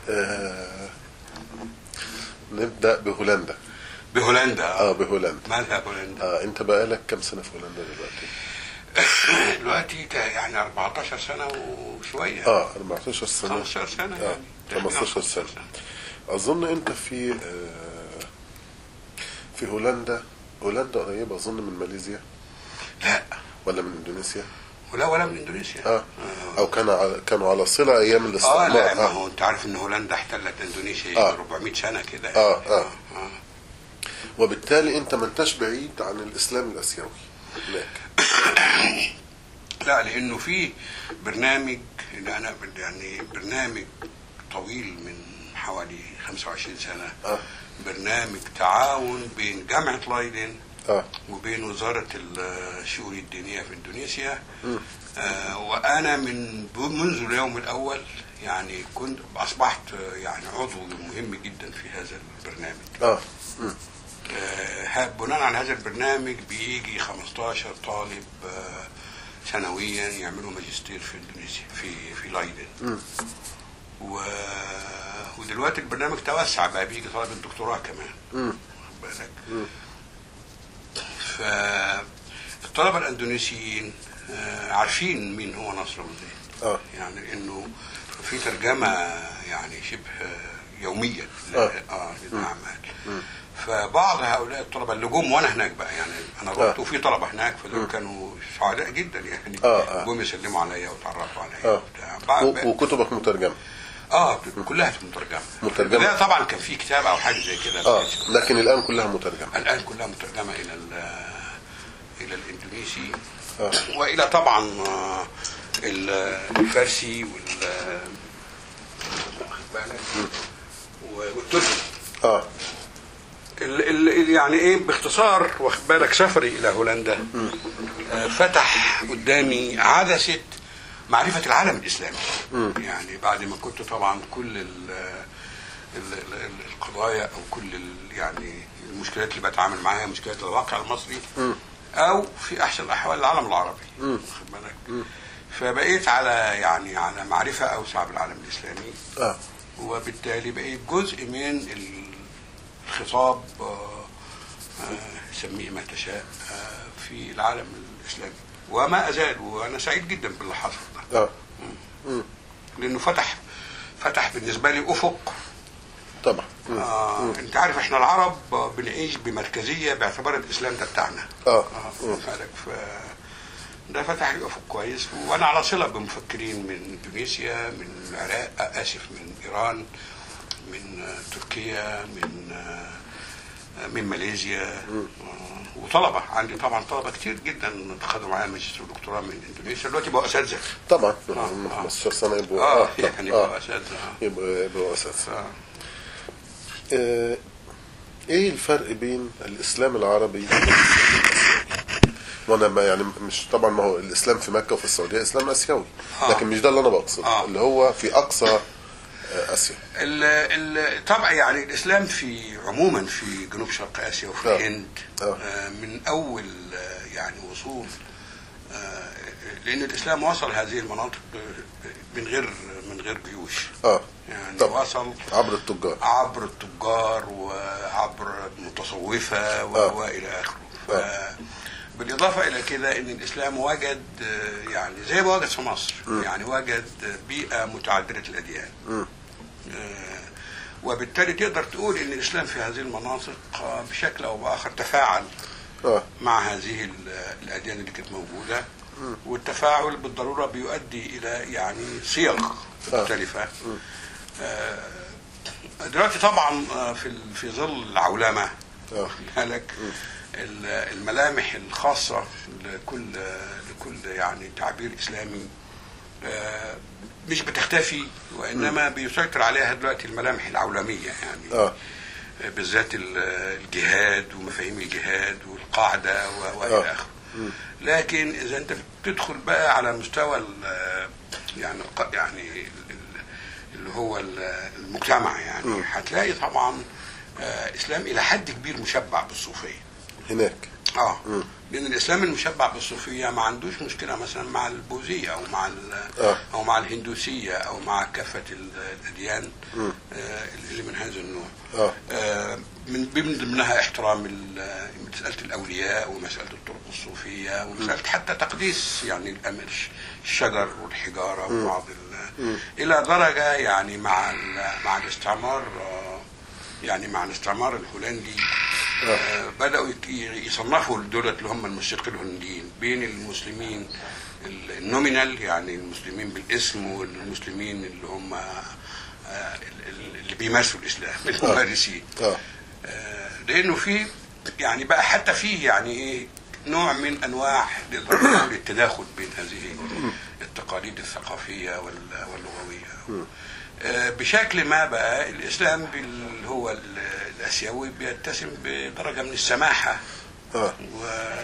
آه نبدا بهولندا بهولندا اه بهولندا مالها هولندا اه انت بقالك كام سنه في هولندا دلوقتي دلوقتي تا- يعني 14 سنه وشويه اه 14 سنه 15 سنه اه يعني تقريباً 15 سنه اظن انت في آه في هولندا هولندا قريبه اظن من ماليزيا لا ولا من اندونيسيا ولا ولا من اندونيسيا اه او كان على كانوا على صله ايام اه الاستعمار لا ما هو انت عارف ان هولندا احتلت اندونيسيا يجي آه. 400 سنه كده آه، آه. آه. وبالتالي انت ما انتش بعيد عن الاسلام الاسيوي هناك لا لانه في برنامج اللي انا يعني برنامج طويل من حوالي 25 سنه اه برنامج تعاون بين جامعه لايدن اه وبين وزارة الشؤون الدينية في إندونيسيا آه وأنا من منذ اليوم الأول يعني كنت أصبحت آه، يعني عضو مهم جدا في هذا البرنامج اه مم. آه، ها- بناء على هذا البرنامج بيجي 15 طالب آه، سنويا يعملوا ماجستير في اندونيسيا في في لايدن و... ودلوقتي البرنامج توسع بقى بيجي طالب الدكتوراه كمان مم. واخد بالك فالطلبه الاندونيسيين آه، عارفين مين هو نصر أبو زيد اه يعني انه في ترجمه يعني شبه يوميا ل- آه. اه للاعمال فبعض هؤلاء الطلبه اللي جم وانا هناك بقى يعني انا رحت آه. وفي طلبه هناك فدول كانوا سعداء جدا يعني آه، آه. جم يسلموا عليا وتعرفوا عليا اه وبتاع بعد- و- وكتبك مترجمه اه كلها مترجمه مترجمة. لا طبعا كان في كتاب او حاجه زي كده اه لكن الان كلها مترجمه الان كلها مترجمه الى ال- الى الاندونيسي اه والى طبعا آه، ال- الفارسي وال واخد بالك؟ و- والتركي اه ال- ال- ال- يعني ايه باختصار واخد بالك سفري الى هولندا آه، فتح قدامي عدسه معرفه العالم الاسلامي يعني بعد ما كنت طبعا كل ال ال- ال- القضايا او كل ال- يعني المشكلات اللي بتعامل معاها مشكلات الواقع المصري او في احسن الاحوال العالم العربي واخد بالك فبقيت على يعني على معرفه اوسع بالعالم الاسلامي اه وبالتالي بقيت جزء من الخطاب آه، آه، سميه ما تشاء آه، في العالم الاسلامي وما ازال وانا سعيد جدا باللي حصل ده اه لانه فتح فتح بالنسبه لي افق طبعا مم. آه انت عارف احنا العرب آه، بنعيش بمركزيه باعتبار الاسلام ده بتاعنا اه اه واخد بالك ف ده فتح لي افق كويس وانا على صله بمفكرين من اندونيسيا من العراق آه، اسف من ايران من آه، تركيا من آه، من ماليزيا آه، وطلبه عندي طبعا طلبه كتير جدا خدوا معايا ماجستير ودكتوراه من اندونيسيا دلوقتي بقوا اساتذه طبعا آه، من آه. 15 سنه يبقوا اه طبعاً. يعني بقوا اساتذه آه. يبقوا يبقوا اساتذه آه. آه، ايه الفرق بين الاسلام العربي وانا ما يعني مش طبعا ما هو الاسلام في مكه وفي السعوديه اسلام اسيوي آه. لكن مش ده اللي انا بقصده آه. اللي هو في اقصى آه، اسيا ال ال طبعا يعني الاسلام في عموما في جنوب شرق اسيا وفي آه. الهند آه. آه، من اول آه، يعني وصول آه، لان الاسلام وصل هذه المناطق ب- من غير من غير جيوش اه يعني طبعا. وصل عبر التجار عبر التجار وعبر المتصوفة و- آه. وإلى آخره ف- آه. بالإضافة إلى كده إن الإسلام وجد آه، يعني زي ما وجد في مصر يعني وجد بيئة متعددة الأديان مم. آه، وبالتالي تقدر تقول إن الإسلام في هذه المناطق آه، بشكل أو بآخر تفاعل اه مع هذه ال- الأديان اللي كانت موجودة والتفاعل بالضرورة بيؤدي إلى يعني صيغ مختلفة آه، دلوقتي طبعا آه، في ال- في ظل العولمة آه. واخد بالك ال- الملامح الخاصة لكل لكل يعني تعبير إسلامي آه، مش بتختفي وإنما بيسيطر عليها دلوقتي الملامح العولمية يعني اه بالذات ال- الجهاد ومفاهيم الجهاد والقاعدة و- آه. وإلى آخره لكن إذا أنت بتدخل بقى على مستوى ال- يعني الق- يعني ال- ال- اللي هو ال- المجتمع يعني هتلاقي طبعا آه، إسلام إلى حد كبير مشبع بالصوفية هناك اه لان الاسلام المشبع بالصوفيه ما عندوش مشكله مثلا مع البوذيه او مع ال- آه. او مع الهندوسيه او مع كافه ال- الاديان آه، اللي من هذا النوع آه. آه، من من ضمنها احترام ال- مساله الاولياء ومساله الطرق الصوفيه ومساله حتى تقديس يعني الامر الشجر والحجاره وبعض ال- الى درجه يعني مع ال- مع الاستعمار آه، يعني مع الاستعمار الهولندي آه، بدأوا يك- يصنفوا الدولة اللي هم المشرقين الهنديين بين المسلمين ال- النومينال يعني المسلمين بالاسم والمسلمين اللي هم آه، ال- ال- اللي بيمارسوا الإسلام الممارسين اه آه، لأنه في يعني بقى حتى فيه يعني إيه نوع من أنواع نقدر نقول التداخل بين هذه التقاليد الثقافية وال- واللغوية آه، بشكل ما بقى الإسلام بال- هو ال- الآسيوي بيتسم بدرجة من السماحة اه و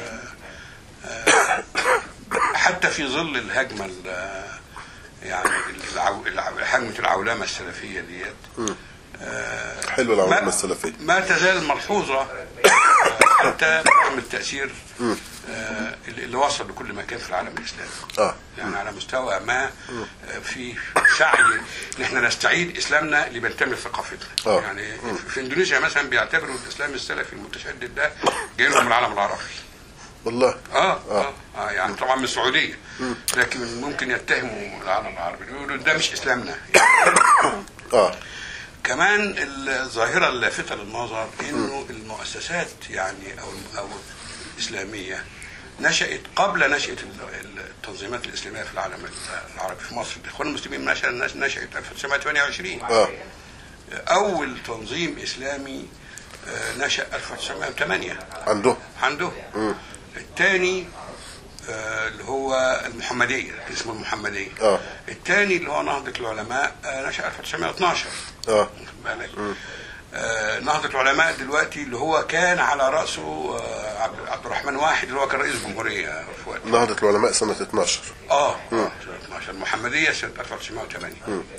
آه، حتى في ظل الهجمة ال- يعني العو... الع- هجمة العولمة السلفية ديت آه، حلو العولمة ما- السلفية. ما تزال ملحوظة آه، حتى رغم التأثير آه، اللي اللي وصل لكل مكان في العالم الإسلامي اه يعني على مستوى ما آه، في سعي ان احنا نستعيد اسلامنا اللي بينتمي لثقافتنا آه. يعني في اندونيسيا مثلا بيعتبروا الاسلام السلفي المتشدد ده جاي لهم من العالم العربي والله اه اه, آه يعني طبعا من السعوديه لكن ممكن يتهموا العالم العربي يقولوا ده مش اسلامنا يعني اه كمان الظاهره اللافته للنظر انه المؤسسات يعني او او الاسلاميه نشأت قبل نشأة ال- التنظيمات الإسلامية في العالم العربي في مصر الإخوان المسلمين نشأ نشأت 1928 اه أول تنظيم إسلامي آه، نشأ 1908 عنده عنده الثاني آه، اللي هو المحمدية اسمه المحمدية آه. الثاني اللي هو نهضة العلماء آه، نشأ 1912 اه واخد بالك آه، نهضة العلماء دلوقتي اللي هو كان على رأسه آه، عبد عبد الرحمن واحد اللي هو كان رئيس جمهورية في وقت نهضة العلماء سنة 12 اه آه، سنة 12 المحمدية سنة 1908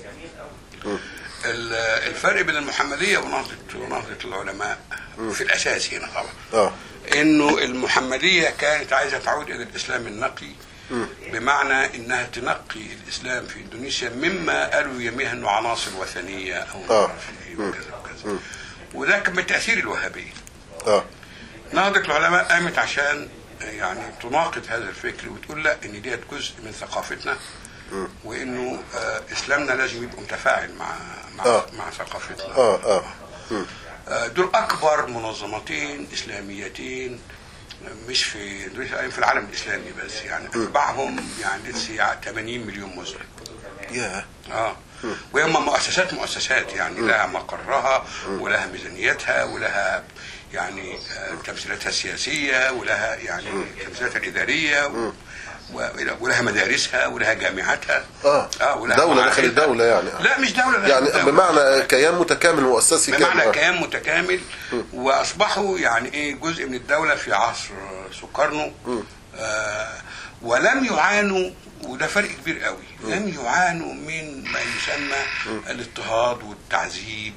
ال- الفرق بين المحمدية ونهضة ونهضة العلماء في الأساس هنا طبعا اه انه المحمديه كانت عايزه تعود الى الاسلام النقي بمعنى انها تنقي الاسلام في اندونيسيا مما قالوا يميها انه عناصر وثنيه او مش آه. عارف ايه وكذا وكذا وده كان من تاثير الوهابيه اه نهضه العلماء قامت عشان يعني تناقض هذا الفكر وتقول لا ان ديت جزء من ثقافتنا وانه آه اسلامنا لازم يبقى متفاعل مع مع, آه. مع ثقافتنا اه اه مم. آه، دول اكبر منظمتين اسلاميتين مش في في العالم الاسلامي بس يعني اتباعهم يعني لسه 80 مليون مسلم يا اه وهم مؤسسات مؤسسات يعني لها مقرها ولها ميزانيتها ولها يعني آه، تمثيلاتها السياسيه ولها يعني تمثيلاتها الاداريه و- و- ولها مدارسها ولها جامعاتها اه ولها دولة معاهدها. داخل الدولة يعني لا مش دوله لا يعني دولة. بمعنى كيان متكامل مؤسسي كامل بمعنى آه. كيان متكامل واصبحوا يعني ايه جزء من الدوله في عصر سكرنو آه ولم يعانوا وده فرق كبير قوي لم يعانوا من ما يسمى الاضطهاد والتعذيب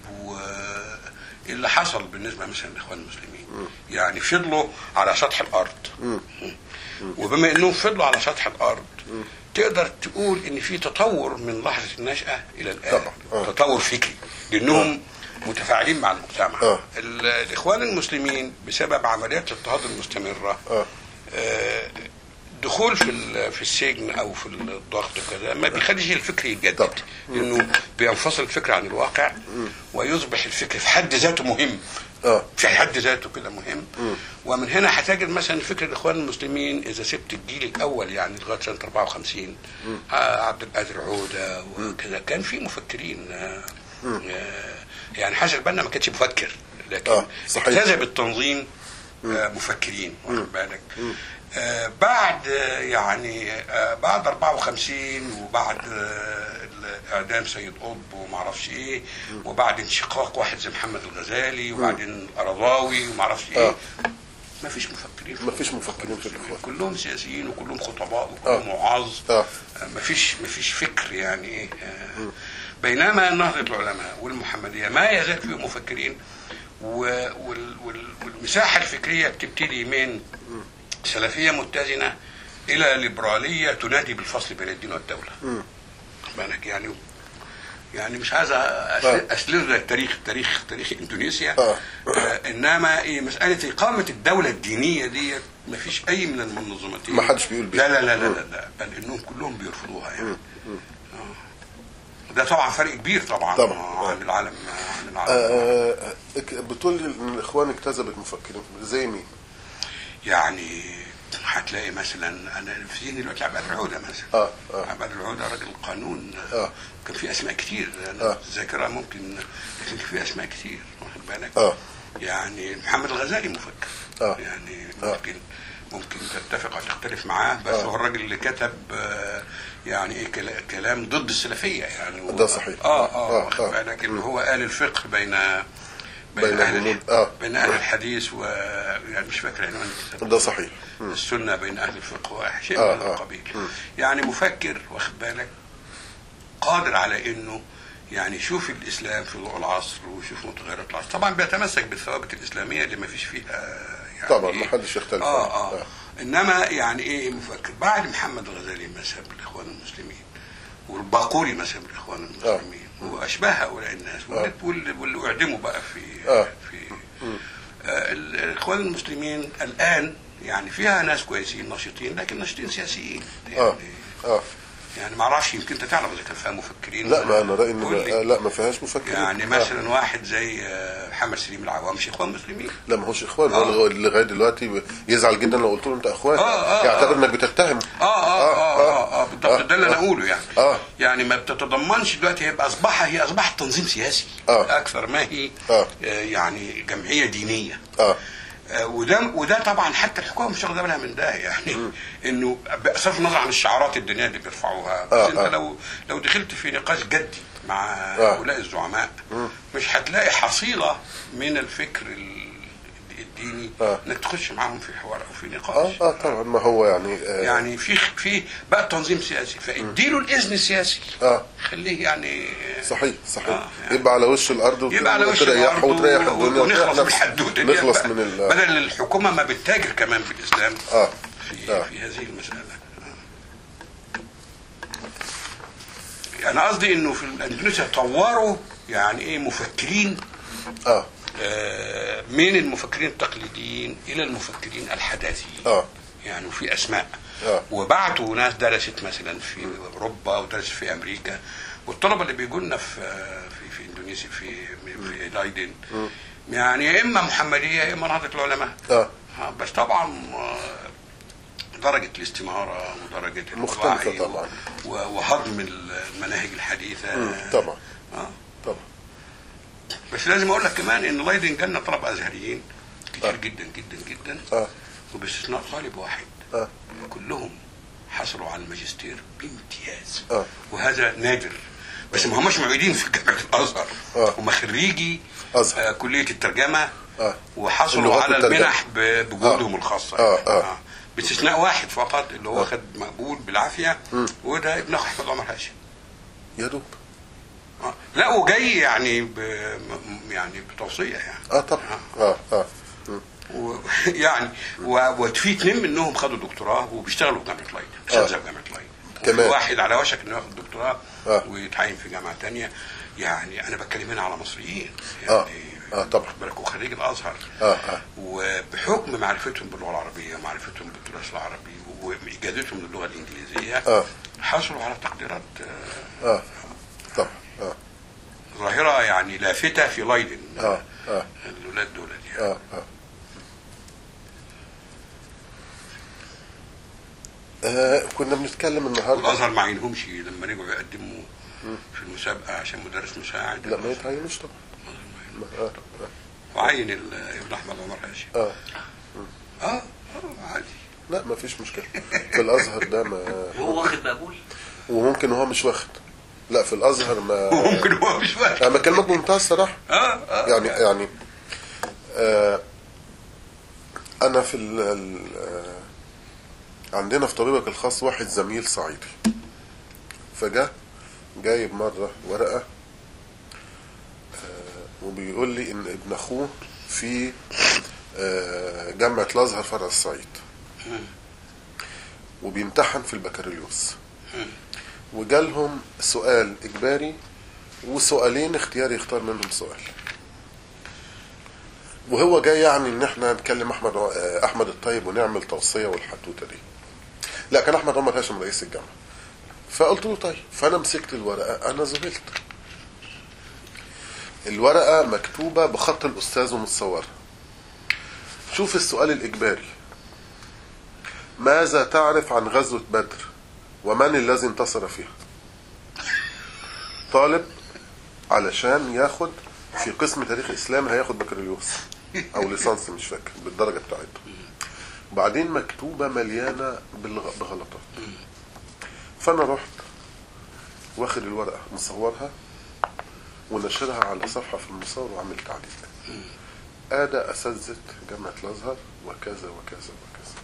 واللي حصل بالنسبه مثلا للاخوان المسلمين يعني فضلوا على سطح الارض وبما انهم فضلوا على سطح الارض تقدر تقول ان في تطور من لحظه النشاه الى الان طبعا. آه. تطور فكري لانهم متفاعلين مع المجتمع آه. ال- الاخوان المسلمين بسبب عمليات الاضطهاد المستمره اه آه، دخول في ال- في السجن او في الضغط وكذا ما بيخليش الفكر يتجدد طبعا. لانه بينفصل الفكر عن الواقع ويصبح الفكر في حد ذاته مهم اه في حد ذاته كده مهم ومن هنا هتجد مثلا فكر الاخوان المسلمين اذا سبت الجيل الاول يعني لغايه سنه 54 آه عبد القادر عوده وكذا كان في مفكرين آه آه يعني حسن البنا ما كانش مفكر لكن آه، صحيح. اجتذب التنظيم آه مفكرين واخد بالك آه بعد آه، يعني آه بعد 54 وبعد آه اعدام سيد قطب وما اعرفش ايه وبعد انشقاق واحد زي محمد الغزالي وبعدين قرضاوي وما اعرفش ايه آه. ما فيش مفكرين ما فيش مفكرين في الاخوان كلهم سياسيين وكلهم خطباء وكلهم وعاظ آه. ما فيش ما فيش فكر يعني ايه آه. بينما نهضة العلماء والمحمدية ما يزال فيهم مفكرين و- وال- وال- والمساحه الفكريه بتبتدي من سلفيه متزنه الى ليبراليه تنادي بالفصل بين الدين والدوله خد بالك يعني يعني مش عايز آه. أسل- اسلر لك تاريخ تاريخ تاريخ اندونيسيا آه. آه انما إيه مساله اقامه الدوله الدينيه دي ما فيش اي من المنظمتين ما حدش بيقول بيها. لا لا لا لا, لا, لا بل انهم كلهم بيرفضوها يعني آه. ده طبعا فرق كبير طبعا طبعاً. آه، عن العالم عن العالم آه، اك- بتقول لي ان الاخوان اكتسبت مفكرين زي مين؟ يعني هتلاقي مثلا انا في ذهني دلوقتي عبد العوده مثلا اه اه عبد العوده راجل قانون آه. كان في اسماء كتير انا آه. الذاكره ممكن لكن في اسماء كتير واخد بالك اه يعني محمد الغزالي مفكر آه. يعني آه. ممكن ممكن تتفق او تختلف معاه بس آه. هو الراجل اللي كتب آه، يعني ايه كلا- كلام ضد السلفيه يعني هو- ده صحيح. اه آه، اه واخد آه. بالك اللي هو قال الفقه بين بين بين اهل الهنود. الح- آه. بين اهل الحديث و يعني مش فاكر عنوان الكتاب ده صحيح السنه بين اهل الفقه وشيء آه، من آه. القبيل يعني مفكر واخد بالك قادر على انه يعني يشوف الاسلام في ضوء العصر ويشوف متغيرات العصر طبعا بيتمسك بالثوابت الاسلاميه اللي ما فيش فيها يعني طبعا ما حدش يختلف اه عنها. اه آه. انما يعني ايه مفكر بعد محمد الغزالي مذهب الاخوان المسلمين والباقوري مذهب الاخوان المسلمين واشباه هؤلاء الناس واللي, واللي, واللي اعدموا بقى في آه. في آه ال- الاخوان المسلمين الان يعني فيها ناس كويسين نشيطين لكن نشيطين سياسيين يعني اه اه يعني ما اعرفش يمكن انت تعرف اذا كان فيها مفكرين لا ما انا رايي ان قول لي. آه، لا ما فيهاش مفكرين يعني آه. مثلا واحد زي آه، محمد سليم العوام مش اخوان مسلمين لا ما هوش اخوان آه. هو لغايه دلوقتي يزعل جدا لو قلت له انت اخوان آه، آه، يعتبر آه. انك بتتهم اه اه اه اه, آه بالضبط آه، ده اللي انا آه. اقوله يعني آه. يعني ما بتتضمنش دلوقتي هيبقى اصبح هي اصبحت تنظيم سياسي آه. اكثر ما هي آه. آه يعني جمعيه دينيه اه آه، وده وده طبعا حتى الحكومه مش واخده بالها من ده يعني انه بصرف النظر عن الشعارات الدينيه اللي بيرفعوها بس آه، انت آه. لو لو دخلت في نقاش جدي مع آه. هؤلاء الزعماء مش هتلاقي حصيله من الفكر ال- الديني آه. انك تخش معاهم في حوار او في اه نقاش اه طبعا ما هو يعني آه يعني في في بقى تنظيم سياسي فاديله الاذن السياسي اه خليه يعني صحيح صحيح آه، يعني. يبقى على وش الارض وت- يبقى على وش وتريح الارض وتريح و- الدنيا ونخلص وتريح من نفسك. الحدوته دي نخلص بقى. من ال بدل الحكومه ما بتتاجر كمان بالاسلام اه في آه. في هذه المساله انا قصدي انه في اندونيسيا طوروا يعني ايه مفكرين اه آه، من المفكرين التقليديين الى المفكرين الحداثيين اه يعني وفي اسماء آه. وبعتوا ناس درست مثلا في اوروبا ودرست في امريكا والطلبه اللي بيجوا لنا في في في اندونيسيا في في لايدن يعني يا اما محمديه يا اما نهضه العلماء اه آه، بس طبعا آه، درجة الاستمارة ودرجة مختلفة الوعي طبعاً. و- وهضم المناهج الحديثة مم، طبعا آه. طبعا بس لازم اقول لك كمان ان لايدن جالنا طلبة ازهريين كتير آه. جدا جدا جدا اه وباستثناء طالب واحد اه كلهم حصلوا على الماجستير بامتياز آه. وهذا نادر بس ما هماش معيدين في جامعه الازهر آه. هم خريجي أزهر. آه كليه الترجمه آه. وحصلوا اللغات على والترجمة. المنح ب- بجهودهم آه. الخاصه آه. آه. باستثناء واحد فقط اللي هو خد مقبول بالعافيه وده ابن اخو احمد عمر هاشم يا دوب آه. لا وجاي يعني ب... م- يعني بتوصيه يعني اه طبعا اه اه مم. و... يعني و... وفي اثنين منهم خدوا دكتوراه وبيشتغلوا في جامعه لايدن اساتذه في جامعه لايدن كمان. وفي واحد على وشك انه ياخد دكتوراه آه. ويتعين في جامعه تانية يعني انا بتكلم هنا على مصريين اه يعني اه طبعا خد بالك وخريج الازهر اه اه وبحكم معرفتهم باللغه العربيه ومعرفتهم بالتراث العربي واجازتهم للغه الانجليزيه اه حصلوا على تقديرات آه، اه طبعا اه ظاهره يعني لافته في لايدن اه اه الاولاد دول يعني اه اه آه، كنا بنتكلم النهارده والازهر ما عينهمش لما رجعوا يقدموا في المسابقه عشان مدرس مساعد لا ما يتعينوش طبعا ما- اه وعين ال- ابن احمد عمر هاشم اه اه اه عادي لا ما فيش مشكله في الازهر ده ما وهو واخد مقبول وممكن هو مش واخد لا في الازهر ما وممكن هو مش واخد انا بكلمك بمنتهى الصراحه اه اه يعني يعني آه انا في ال ال آه عندنا في طبيبك الخاص واحد زميل صعيدي فجاء جايب مرة ورقة آه وبيقول لي ان ابن اخوه في آه، جامعة الأزهر فرع الصعيد وبيمتحن في البكالوريوس وجالهم سؤال إجباري وسؤالين اختياري يختار منهم سؤال وهو جاي يعني ان احنا نكلم احمد آه، احمد الطيب ونعمل توصيه والحدوته دي لا كان احمد عمر هاشم رئيس الجامعه فقلت له طيب فانا مسكت الورقه انا ذهلت الورقه مكتوبه بخط الاستاذ ومتصوره شوف السؤال الاجباري ماذا تعرف عن غزوه بدر ومن الذي انتصر فيها طالب علشان ياخد في قسم تاريخ اسلامي هياخد بكالوريوس او ليسانس مش فاكر بالدرجه بتاعته وبعدين مكتوبه مليانه بالغ- بغلطات فانا رحت واخد الورقه مصورها ونشرها على صفحه في المصور وعامل تعليق ادى اساتذه جامعه الازهر وكذا وكذا وكذا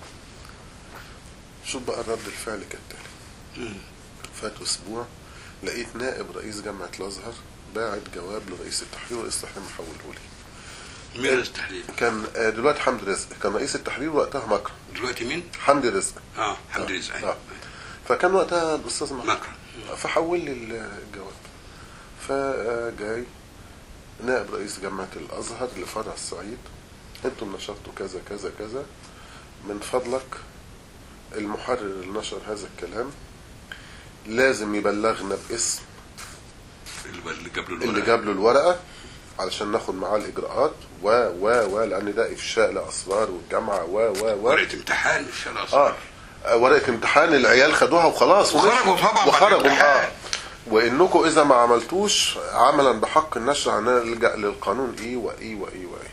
شوف بقى رد الفعل كالتالي فات اسبوع لقيت نائب رئيس جامعه الازهر باعت جواب لرئيس التحرير ورئيس التحرير محوله لي مين رئيس التحرير كان آه، دلوقتي حمد رزق كان رئيس التحرير وقتها مكرم دلوقتي مين؟ حمدي رزق اه حمد رزق آه. أيوة. فكان وقتها الاستاذ مكرم مكرم. فحول لي الجواب فجاي نائب رئيس جامعة الأزهر لفرع الصعيد انتم نشرتوا كذا كذا كذا من فضلك المحرر اللي نشر هذا الكلام لازم يبلغنا باسم اللي اللي جاب له اللي الورقة. جاب له الورقة علشان ناخد معاه الإجراءات و و و لأن ده إفشاء لأسرار والجامعة و و و ورقه امتحان مش انا اه ورقه امتحان العيال خدوها وخلاص وخرجوا ومشوا. طبعا بعد وخرجوا الامتحان. اه وانكم اذا ما عملتوش عملا بحق النشر هنلجا للقانون ايه وايه وايه وايه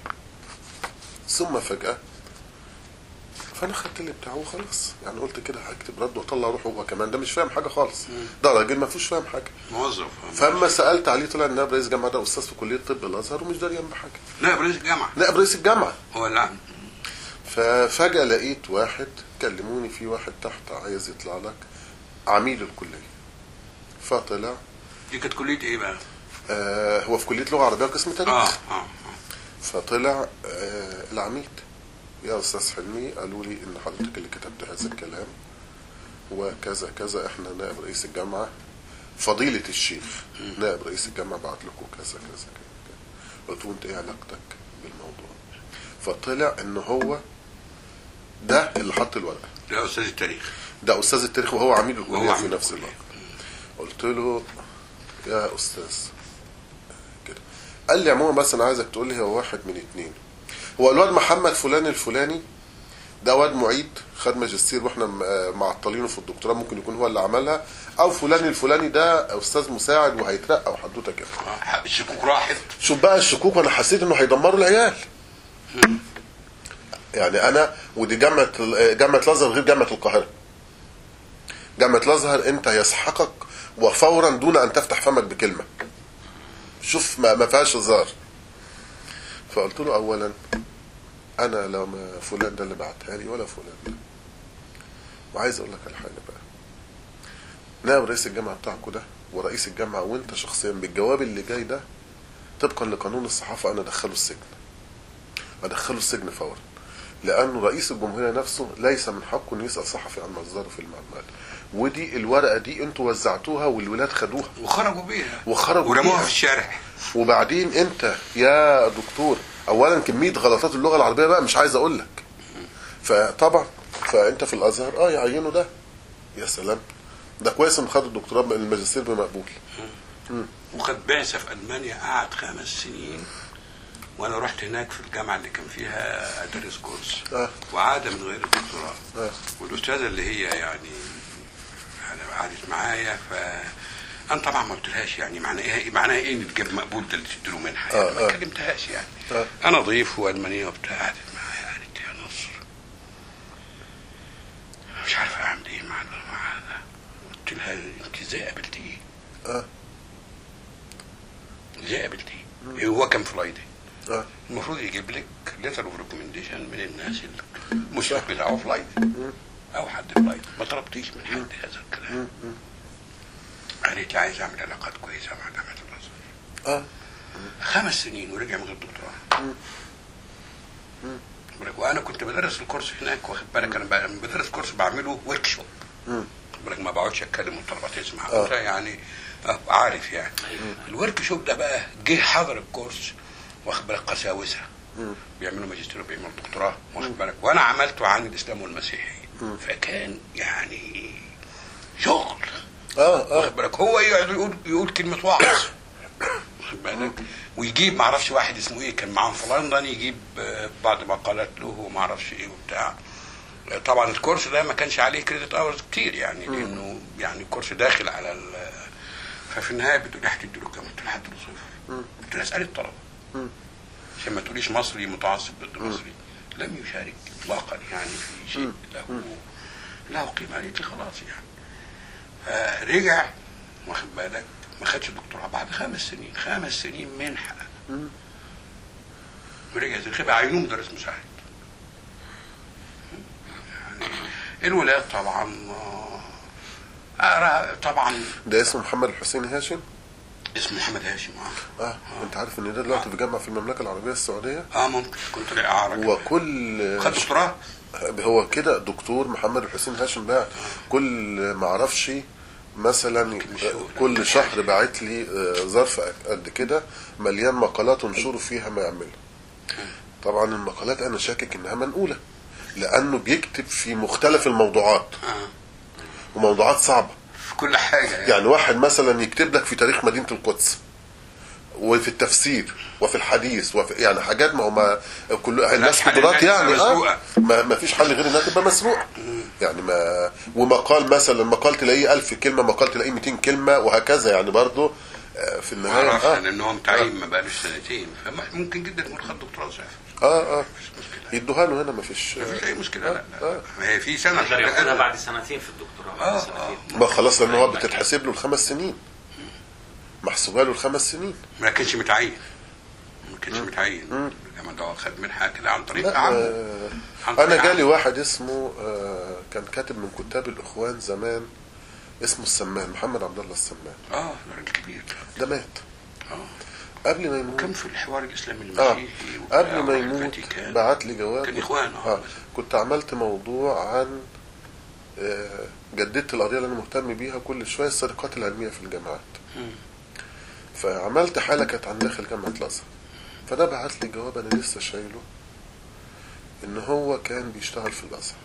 ثم فجاه فانا خدت اللي بتاعه وخلاص يعني قلت كده هكتب رد واطلع روحه هو كمان ده مش فاهم حاجه خالص ده راجل ما فيهوش فاهم حاجه موظف فاما سالت عليه طلع ان رئيس الجامعه ده استاذ في كليه طب الازهر ومش داريان بحاجه نائب رئيس الجامعه نائب رئيس الجامعه هو اللي عامل ففجأة لقيت واحد كلموني في واحد تحت عايز يطلع لك عميد الكلية فطلع دي كانت كليه ايه بقى؟ آه هو في كلية لغة عربية قسم اه تاريخ اه اه فطلع آه العميد يا أستاذ حلمي قالوا لي إن حضرتك اللي كتبت هذا الكلام وكذا كذا إحنا نائب رئيس الجامعة فضيلة الشيخ نائب رئيس الجامعة بعت لكم كذا كذا كذا قلت له أنت إيه علاقتك بالموضوع فطلع إن هو ده اللي حط الورقة ده استاذ التاريخ ده استاذ التاريخ وهو عميد وهو الكليه في عميد نفس الكلية. الوقت قلت له يا استاذ كده قال لي عموما بس انا عايزك تقول لي هو واحد من اتنين هو الواد محمد فلان الفلاني ده واد معيد خد ماجستير واحنا م- آه معطلينه في الدكتوراه ممكن يكون هو اللي عملها او فلان الفلاني ده استاذ مساعد وهيترقى وحدوته كده آه، الشكوك راحت شوف بقى الشكوك وانا حسيت انه هيدمروا العيال يعني انا ودي جامعه جامعه الازهر غير جامعه القاهره جامعه الازهر انت يسحقك وفورا دون ان تفتح فمك بكلمه شوف ما, ما فيهاش هزار فقلت له اولا انا لو ما فلان ده اللي بعتها لي ولا فلان ده وعايز اقول لك على حاجه بقى نائب رئيس الجامعه بتاعكم ده ورئيس الجامعه وانت شخصيا بالجواب اللي جاي ده طبقا لقانون الصحافه انا ادخله السجن ادخله السجن فورا لانه رئيس الجمهوريه نفسه ليس من حقه انه يسال صحفي عن مصدره في المعلومات ودي الورقه دي انتوا وزعتوها والولاد خدوها وخرجوا بيها وخرجوا ورموها بيها. في الشارع وبعدين انت يا دكتور اولا كميه غلطات اللغه العربيه بقى مش عايز اقول لك فطبعا فانت في الازهر اه يعينوا ده يا سلام ده كويس ان خد الدكتوراه الماجستير بمقبول وخد بعثه في المانيا قعد خمس سنين وانا رحت هناك في الجامعه اللي كان فيها ادرس كورس آه. وعاد من غير الدكتوراه آه. والاستاذه اللي هي يعني يعني قعدت معايا ف انا طبعا ما قلتلهاش يعني معناها ايه معناها ايه ان تجيب مقبول ده اللي تديله منحه يعني آه، ما آه. كلمتهاش يعني آه. انا ضيف والمانيه وبتاع قعدت معايا قالت يا نصر مش عارف اعمل ايه مع مع هذا قلت لها انت ازاي قابلتيه؟ اه ازاي قابلتيه؟ هو كان فلايدي اه المفروض يجيب لك ليتر اوف ريكومنديشن من الناس اللي المشرف بتاعه فلايت او حد فلايت ما طلبتيش من حد هذا الكلام قالت لي عايز اعمل علاقات كويسه مع جامعه الازهر اه خمس سنين ورجع من غير دكتوراه بالك وانا كنت بدرس الكورس هناك واخد بالك انا ب- لما بدرس كورس بعمله ورك شوب بالك ما بقعدش اتكلم والطلبه تسمع آه. يعني آه، عارف يعني الورك شوب ده بقى جه حضر الكورس واخد بالك قساوسه بيعملوا ماجستير وبيعملوا دكتوراه واخد بالك وانا عملته عن الاسلام والمسيحيه فكان يعني شغل اه واخد اه بالك هو يقعد يقول يقول كلمه وعظ واخد بالك ويجيب ما اعرفش واحد اسمه ايه كان معاهم في لندن يجيب آه، بعض مقالات له وما اعرفش ايه وبتاع آه، طبعا الكورس ده ما كانش عليه كريدت اورز كتير يعني لانه يعني الكورس داخل على ال ففي النهايه بتقول لي هتدي له كام؟ قلت له هدي له صفر قلت له اسال الطلبه عشان ما تقوليش مصري متعصب ضد مصري لم يشارك اطلاقا يعني في شيء له له قيمه قالت لي خلاص يعني فرجع واخد بالك ما خدش الدكتوراه بعد خمس سنين خمس سنين منحه ورجع زي بقى عينوه مدرس مساعد يعني الولاد طبعا آه، آه، طبعا ده اسمه محمد الحسين هاشم اسمه محمد هاشم اه اه انت عارف ان ده دلوقتي بيجمع في المملكه العربيه السعوديه اه ممكن كنت لاقي اعرج وكل خد دكتوراه هو كده دكتور محمد الحسين هاشم بقى كل ما اعرفش مثلا كل شهر باعت لي آه، ظرف قد كده مليان مقالات انشروا فيها ما يعمله طبعا المقالات انا شاكك انها منقوله لانه بيكتب في مختلف الموضوعات آه. وموضوعات صعبه في كل حاجه يعني, يعني واحد مثلا يكتب لك في تاريخ مدينه القدس وفي التفسير وفي الحديث وفي يعني حاجات ما هو ما كل الناس حل قدرات إنها يعني مسروقة. اه ما, ما فيش حل غير انها تبقى مسروقه يعني ما ومقال مثلا مقال تلاقيه 1000 كلمه مقال تلاقيه 200 كلمه وهكذا يعني برضه آه، في ما النهايه اعرفش اه لان هو متعين ما بقالوش سنتين فممكن جدا يكون خد دكتوراه صحيح اه اه مفيش مشكله يدوها له هنا ما فيش ما فيش اي مشكله لا آه. لا ما هي في سنه يقدر ياخدها شغال. بعد سنتين في الدكتوراه آه، بعد سنتين ما خلاص لان هو بتتحسب له الخمس سنين محسوبه له الخمس سنين ما كانش متعين ما كانش متعين لما ده خد منحه كده عن طريق لا عمه آه عن طريق انا جالي عمه. واحد اسمه آه كان كاتب من كتاب الاخوان زمان اسمه السمان محمد عبد الله السمان اه ده راجل كبير ده مات اه قبل ما يموت كان في الحوار الاسلامي اه المسيحي وبتاع قبل ما وفي يموت الفاتيكان. بعت لي جواب كان إخوان، آه. اه كنت عملت موضوع عن آه جددت القضيه اللي انا مهتم بيها كل شويه السرقات العلميه في الجامعات مم. فعملت حاله كانت عن داخل جامعه الازهر فده بعت لي جواب انا لسه شايله ان هو كان بيشتغل في الازهر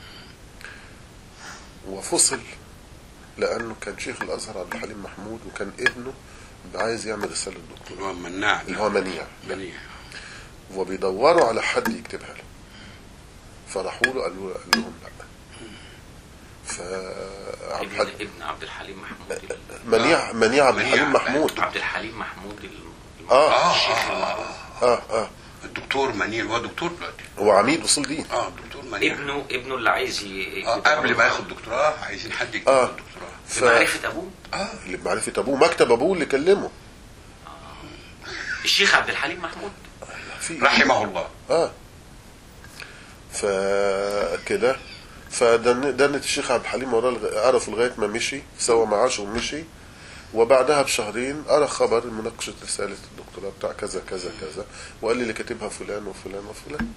وفصل لانه كان شيخ الازهر عبد الحليم محمود وكان ابنه عايز يعمل رساله دكتور اللي هو مناع اللي هو منيع منيع وبيدوروا على حد يكتبها له فراحوا له قالوا قال لهم لا ف عبد ابن الحليم ابن عبد الحليم محمود ال- منيع منيع عبد منيع. الحليم محمود عبد الحليم محمود ال- اه اه الشيخ اه المعروف اه اه الدكتور منيع هو دكتور دلوقتي هو عميد اصول دين اه الدكتور منيع ابنه ابنه اللي عايز ي- آه يكتب قبل ما ياخد دكتوراه عايزين حد يكتب آه. له الدكتوراه ف... بمعرفة ابوه اه اللي بمعرفة ابوه مكتب ابوه اللي كلمه الشيخ عبد الحليم محمود في رحمه الله اه فكده فدنت الشيخ عبد الحليم وراه لغ- عرفه لغايه ما مشي سوى معاشه ومشي وبعدها بشهرين قرا خبر مناقشه رساله الدكتوراه بتاع كذا كذا كذا وقال لي اللي كاتبها فلان وفلان وفلان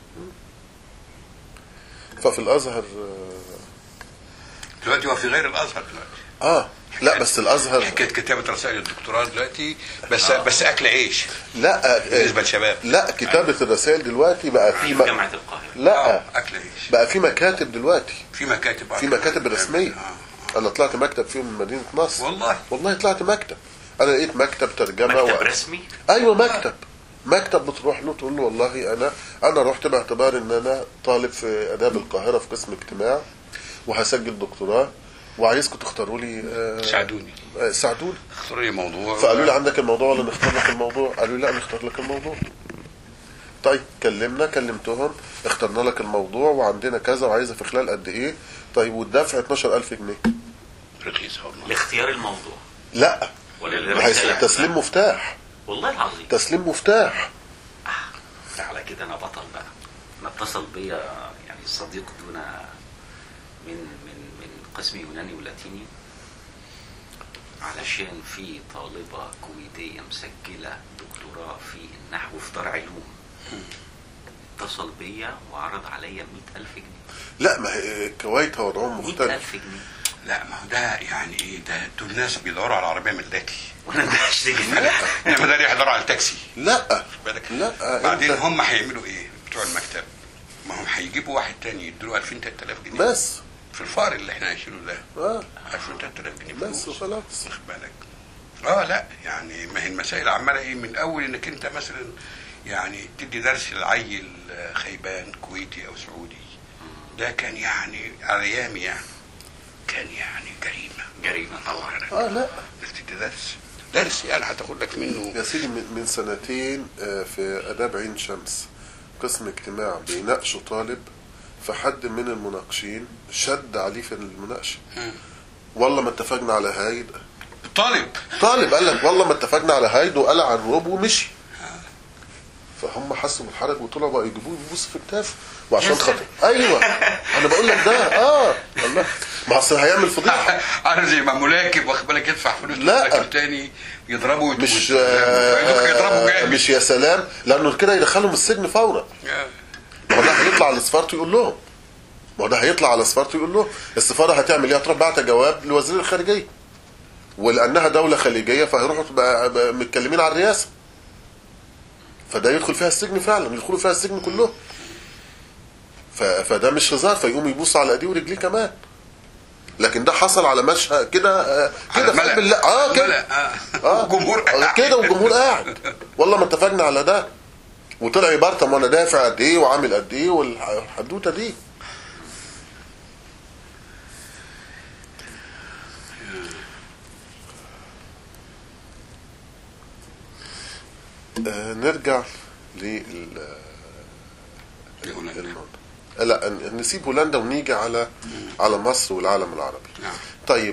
ففي الازهر دلوقتي هو في غير الازهر دلوقتي اه لا بس الازهر حكايه كتابه رسائل الدكتوراه دلوقتي بس بس اكل عيش لا آه، بالنسبه للشباب لا كتابه الرسائل دلوقتي بقى في في م... جامعة القاهرة لا آه، اكل عيش بقى في مكاتب دلوقتي في مكاتب في مكاتب رسميه آه. انا طلعت مكتب فيهم من مدينه نصر والله والله طلعت مكتب انا لقيت مكتب ترجمه مكتب و... رسمي ايوه مكتب مكتب بتروح له تقول له والله انا انا رحت باعتبار ان انا طالب في اداب القاهره في قسم اجتماع وهسجل دكتوراه وعايزكم تختاروا لي آه، ساعدوني آه، ساعدوني اختاروا لي موضوع فقالوا لي عندك الموضوع ولا نختار لك الموضوع قالوا لي لا نختار لك الموضوع طيب كلمنا كلمتهم اخترنا لك الموضوع وعندنا كذا وعايزه في خلال قد ايه طيب والدفع 12000 جنيه رخيصه والله لاختيار الموضوع لا ولا ما هي للرسالة تسليم مفتاح والله العظيم تسليم مفتاح آه، على كده انا بطل بقى انا اتصل بيا يعني صديق دون من من من قسم يوناني ولاتيني علشان في طالبة كويتية مسجلة دكتوراه في النحو في دار علوم اتصل بيا وعرض عليا مئة ألف جنيه لا ما هي الكويت وضعهم مئة مختلف ألف جنيه لا ما هو ده يعني ايه ده دول ناس بيدوروا على عربيه ملاكي وأنا ما هشتري انما ده يدوروا على تاكسي لا بالك لا بعدين انت هم هيعملوا ايه بتوع المكتب ما هم هيجيبوا واحد تاني يدوا 2000 3000 جنيه بس في الفار اللي احنا عايشينه ده اه 2000 3000 جنيه بس فلوس. وخلاص واخد بالك اه لا يعني ما هي المسائل عماله ايه من اول انك انت مثلا يعني تدي درس للعيل آه، خيبان كويتي او سعودي ده كان يعني على ايامي يعني كان يعني جريمه جريمة طبعا اه لا انك تدي درس درس يعني هتاخد لك منه يا سيدي من من سنتين آه، في اداب عين شمس قسم اجتماع بيناقشوا طالب فحد من المناقشين شد عليه في المناقشه مم. والله ما اتفقنا على هايد طالب طالب قال لك والله ما اتفقنا على هايد وقلع الروب ومشي فهم حسوا بالحرج وطلعوا بقى يجيبوه يبوس في كتافه وعشان خاطر ايوه انا بقول لك ده اه والله ما اصل هيعمل فضيحه عارف زي ما ملاكب واخد بالك يدفع فلوس لا. لملاكب تاني يضربه ويتوب. مش فيدوك يضربه آه جامد مش يا سلام لانه كده يدخلهم السجن فورا آه. ما هو ده هيطلع على سفارته يقول لهم ما هو ده هيطلع على سفارته يقول لهم السفاره هتعمل ايه هتروح بعت جواب لوزير الخارجيه ولانها دوله خليجيه فهيروحوا بقى- بقى متكلمين على الرئاسه فده يدخل فيها السجن فعلا يدخلوا فيها السجن كلهم ف... فده مش هزار فيقوم يبص على ايديه ورجليه كمان لكن ده حصل على مشهد كده آه، على كده في ملأ. قلب الله اه كده ملأ، آه. اه الجمهور آه، كده والجمهور قاعد والله ما اتفقنا على ده وطلع يبرطم وانا دافع قد ايه وعامل قد ايه والحدوته دي آه نرجع لل لهولندا. لا ن- نسيب هولندا ونيجي على على مصر والعالم العربي نعم طيب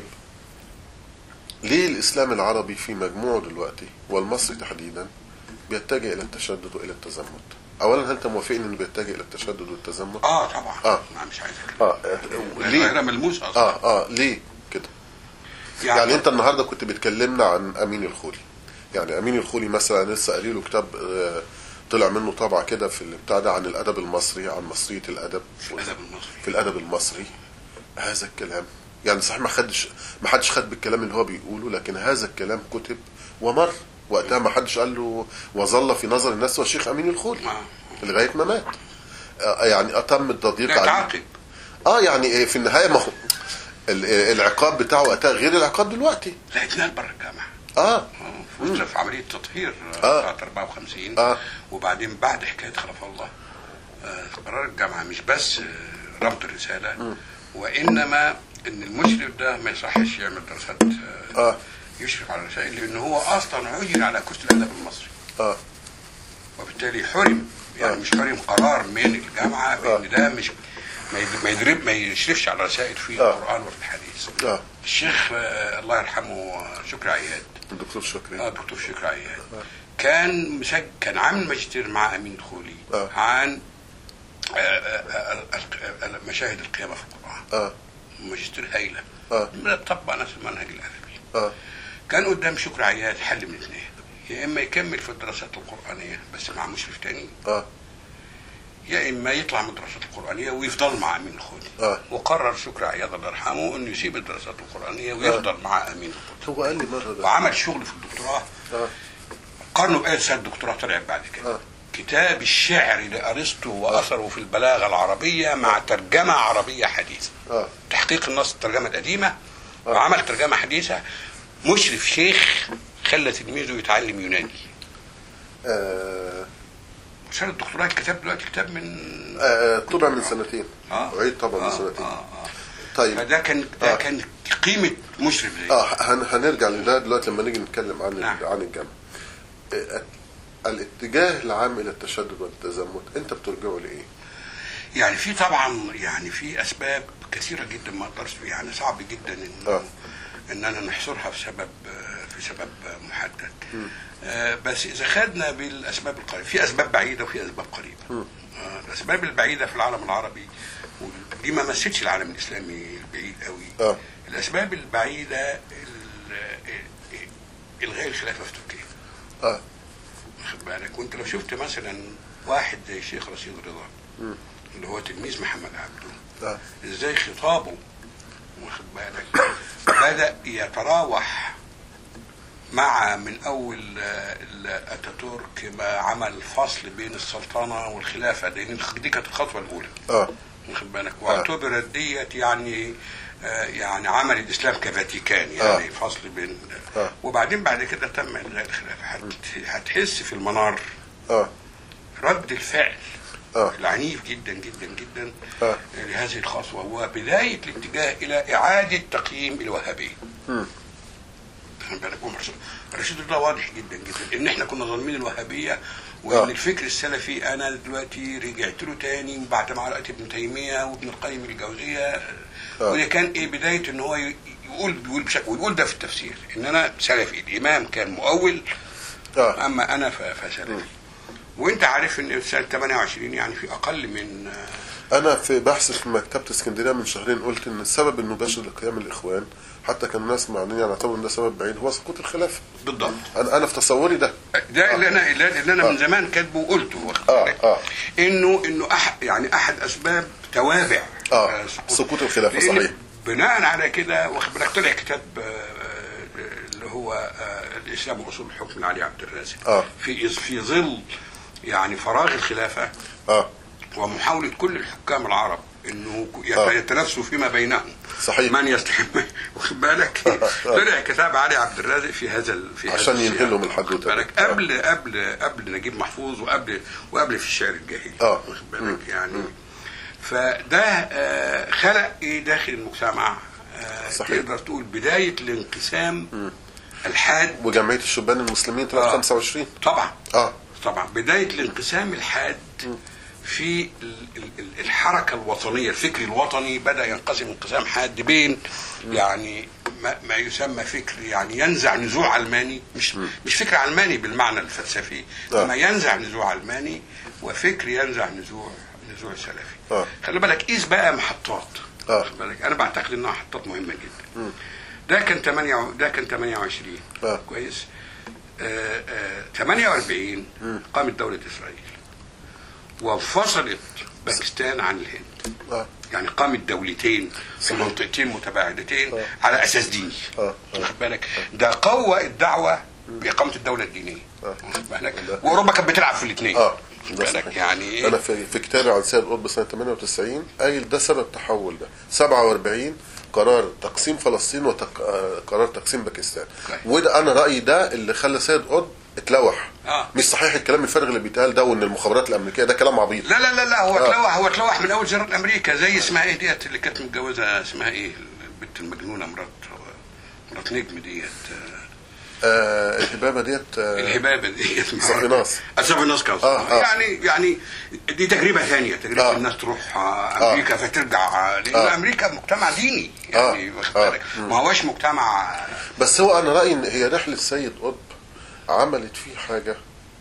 ليه الاسلام العربي في مجموعه دلوقتي والمصري تحديدا بيتجه الى التشدد والى التزمت اولا هل انت موافقني انه بيتجه الى التشدد والتزمت اه طبعا آه. انا مش عايز اتكلم اه آه، القاهره ليه ملموسه اصلا اه اه ليه كده يعني انت النهارده كنت بتكلمنا عن امين الخولي يعني امين الخولي مثلا لسه قاري له كتاب آه، طلع منه طبعه كده في البتاع ده عن الادب المصري عن مصريه الادب الادب المصري في الادب المصري هذا الكلام يعني صحيح ما حدش ما حدش خد بالكلام اللي هو بيقوله لكن هذا الكلام كتب ومر وقتها ما حدش قال له وظل في نظر الناس هو الشيخ امين الخولي آه. لغايه ما مات آه، يعني اتم التضييق لا عليه تعاقب اه يعني في النهايه ما هو ال- العقاب بتاعه وقتها غير العقاب دلوقتي لا اتنقل بره الجامعه اه آه، فوز في عمليه تطهير آه. سنه 54 آه. وبعدين بعد حكايه خلف الله آه، قرار الجامعه مش بس آه، ربط الرساله وانما ان المشرف ده ما يصحش يعمل دراسات آه، اه يشرف على الرسائل لان هو اصلا عين على كتل الادب المصري اه وبالتالي حرم يعني آه. مش حرم قرار من الجامعه بان ده مش ما يد- ما يدرب ما يشرفش على رسائل في آه. القران وفي الحديث اه الشيخ آه، الله يرحمه آه، شكري عياد الدكتور شكري اه دكتور شكري عياد كان مسجل كان عامل ماجستير مع امين خولي آه. عن آه، آه، آه، آه، مشاهد القيامه في القران اه ماجستير هايله اه طبق نفس المنهج الادبي اه كان قدام شكري عياد حل من اثنين يا اما يكمل في الدراسات القرانيه بس مع مشرف تاني اه يا اما يطلع من الدراسات القرانيه ويفضل مع امين الخولي آه. وقرر شكري عياد الله يرحمه انه يسيب الدراسات القرانيه ويفضل مع امين الخولي هو قال لي مره ده وعمل شغل في الدكتوراه اه قارنه بآية سنة الدكتوراه طلعت بعد كده آه. كتاب الشعر لأرسطو وأثره في البلاغة العربية مع ترجمة عربية حديثة اه تحقيق النص الترجمة القديمة وعمل ترجمة حديثة مشرف شيخ خلى تلميذه يتعلم يوناني آه، عشان الدكتوراه الكتاب دلوقتي كتاب من آه، طبع من سنتين اه عيد طبعا من آه، سنتين آه آه. طيب فده كان ده آه. كان قيمة مشرف زي اه هن- هنرجع لده دلوقتي لما نيجي نتكلم عن نعم. عن الجامعه آه، الاتجاه العام الى التشدد والتزمت انت بترجعه لايه؟ يعني في طبعا يعني في اسباب كثيره جدا ما اقدرش يعني صعب جدا ان آه. اننا نحصرها في سبب في سبب محدد آه، بس اذا خدنا بالاسباب القريبه في اسباب بعيده وفي اسباب قريبه آه، الاسباب البعيده في العالم العربي ودي ما مثلش العالم الاسلامي بعيد قوي اه الاسباب البعيده ال- الغاء الخلافه في تركيا اه واخد بالك وانت لو شفت مثلا واحد زي الشيخ رشيد رضا اللي هو تلميذ محمد عبده اه ازاي خطابه واخد بالك بدا يتراوح مع من اول آه، ال- اتاتورك ما عمل فصل بين السلطنه والخلافه لان دي كانت الخطوه الاولى اه واخد بالك واعتبرت ديت يعني آه، يعني عمل الاسلام كفاتيكان يعني آه. فصل بين آه. وبعدين بعد كده تم الغاء الخلافه هت- هتحس في المنار اه رد الفعل آه. العنيف جدا جدا جدا آه. لهذه الخطوه هو بدايه الاتجاه الى اعاده تقييم الوهابيه. مم. خد بالك عمر رشيد- رشيد الله واضح جدا جدا ان احنا كنا ظالمين الوهابيه وان آه. الفكر السلفي انا دلوقتي رجعت له تاني بعد ما قرات ابن تيميه وابن القيم الجوزيه آه. وده كان ايه بدايه ان هو ي- يقول بيقول بشكل ويقول ده في التفسير ان انا سلفي الامام كان مؤول اه اما انا ف- فسلفي وانت عارف ان سنه 28 يعني في اقل من انا في بحث في مكتبه اسكندريه من شهرين قلت ان السبب المباشر لقيام الاخوان حتى كان الناس معنيين يعني اعتبروا ان ده سبب بعيد هو سقوط الخلافه بالضبط انا انا في تصوري ده ده اللي انا اللي انا من آه. زمان كاتبه وقلته واخد آه، بالك؟ آه. انه انه أح يعني احد اسباب توابع آه، سقوط الخلافة، لأن صحيح. بناء على كده واخد بالك طلع كتاب آه، آه، اللي هو آه، الاسلام واصول الحكم لعلي عبد الرازق آه. في في ظل يعني فراغ الخلافه اه ومحاولة كل الحكام العرب انه يت- آه. يتنافسوا فيما بينهم صحيح. من يستحق واخد بالك طلع كتاب علي عبد الرازق في هذا ال- في هذا عشان السياق. ينهي لهم الحدوتة واخد بالك دي. آه. قبل قبل قبل نجيب محفوظ وقبل وقبل في الشعر الجاهلي آه. واخد بالك يعني فده آه، خلق ايه داخل المجتمع آه، صحيح. تقدر تقول بداية الانقسام الحاد وجمعيه الشبان المسلمين طلعت آه. 25 طبعا اه طبعا بداية الانقسام الحاد في ال- ال- ال- الحركة الوطنية الفكر الوطني بدأ ينقسم انقسام حاد بين يعني ما, ما يسمى فكر يعني ينزع نزوع علماني مش مش فكر علماني بالمعنى الفلسفي آه. ما ينزع نزوع علماني وفكر ينزع نزوع نزوع سلفي آه. خلي بالك قيس بقى محطات آه. خلي بالك انا بعتقد انها محطات مهمة جدا ده كان 8 ده كان 28 آه. كويس آه، آه، 48 قامت دولة إسرائيل وانفصلت باكستان عن الهند اه يعني قامت دولتين في صحيح. منطقتين متباعدتين آه. على أساس ديني آه. آه. واخد بالك ده قوى الدعوة بإقامة الدولة الدينية آه. واخد بالك ده- وأوروبا كانت بتلعب في الاثنين اه واخد ده بالك صحيح. يعني إيه؟ انا في, في كتابي عن سيد قطب سنه 98 قايل ده سبب تحول ده 47 قرار تقسيم فلسطين وقرار تقسيم باكستان كويس. وده انا رايي ده اللي خلى سيد قطب اتلوح آه. مش صحيح الكلام الفارغ اللي بيتقال ده وان المخابرات الامريكيه ده كلام عبيط لا لا لا لا هو آه. اتلوح هو اتلوح من اول زياره امريكا زي اسمها ايه ديت اللي كانت متجوزه اسمها ايه البنت المجنونه مرات مرات نجم ديت آه، آه الهبابه ديت آه الهبابه ديت صافيناص. صافيناص كان آه، آه. يعني يعني دي تجربه ثانيه تجربه آه. الناس تروح آه، امريكا فترجع لان آه. امريكا مجتمع ديني يعني آه. واخد آه. بالك ما هوش مجتمع بس هو انا رايي ان هي رحله سيد قطب عملت فيه حاجه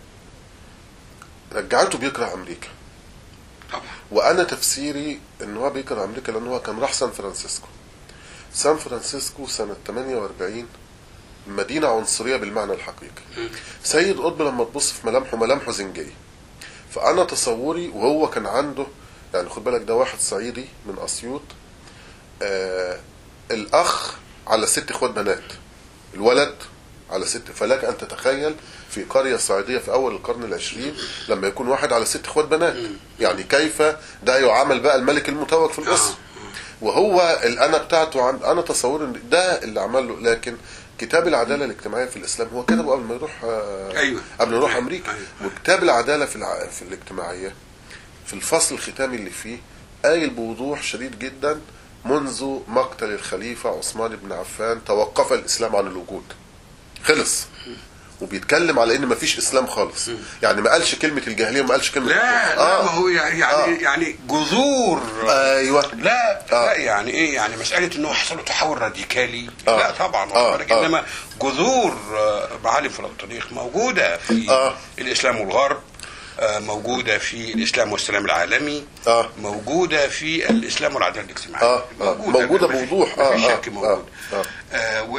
رجعته بيكره امريكا طبعا وانا تفسيري ان هو بيكره امريكا لان هو كان راح سان فرانسيسكو سان فرانسيسكو سنه 48 مدينه عنصريه بالمعنى الحقيقي سيد قطب لما تبص في ملامحه ملامحه زنجيه فانا تصوري وهو كان عنده يعني خد بالك ده واحد صعيدي من اسيوط آه الاخ على ست اخوات بنات الولد على ست فلك ان تتخيل في قريه صعيديه في اول القرن العشرين لما يكون واحد على ست اخوات بنات يعني كيف ده يعامل بقى الملك المتوج في الاسره وهو الانا بتاعته عن انا تصور ان ده اللي عمل له لكن كتاب العداله الاجتماعيه في الاسلام هو كتبه قبل ما يروح آه، أيوة. قبل ما يروح أيوة. امريكا أيوة. وكتاب العداله في الع... في الاجتماعيه في الفصل الختامي اللي فيه قايل بوضوح شديد جدا منذ مقتل الخليفه عثمان بن عفان توقف الاسلام عن الوجود خلص وبيتكلم على ان مفيش اسلام خالص يعني ما قالش كلمه الجاهليه وما قالش كلمه لا لا آه. ما هو يعني يعني, آه. يعني جذور ايوه لا آه. لا يعني ايه يعني مساله انه حصل له تحول راديكالي آه. لا طبعا آه. واخد بالك؟ آه. انما جذور آه، معالم في الطريق موجوده في آه. الاسلام والغرب آه، موجوده في الاسلام والسلام العالمي آه. موجوده في الاسلام والعداله الاجتماعيه آه. آه. موجودة ما في- بوضوح. ما آه. في آه. شك موجود آه. آه. آه،